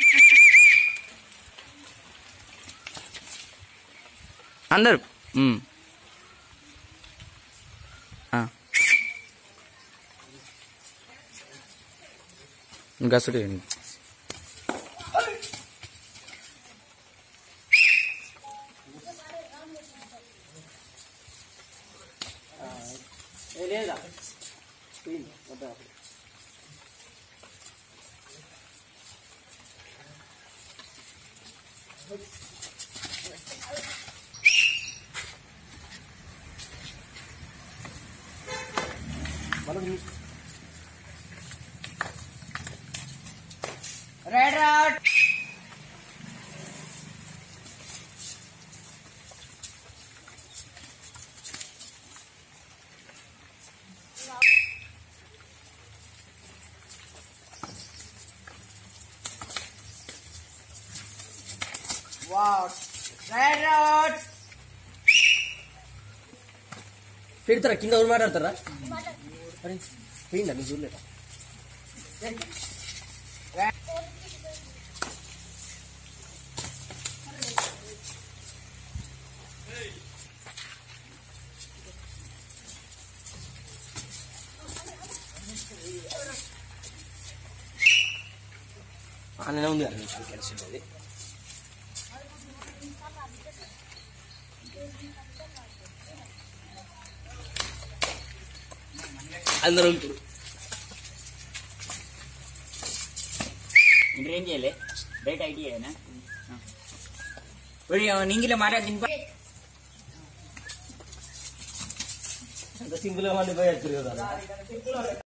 అందరు ఉమ్. ఆ. గసుడు లేదా red rat what red rat పెడతారా కింద ఎవరు మాట్లాడతారా అరే పోయిందా నీ చూడలేదా అనే ఉంది కదా నీకు కలిసింది అందరూ ఉంటారు ఇంకేం చేయలే డైట్ ఐడియానా నీంగిలో మారా తినిపో అంత సింపుల్ గా మంది పోయి కదా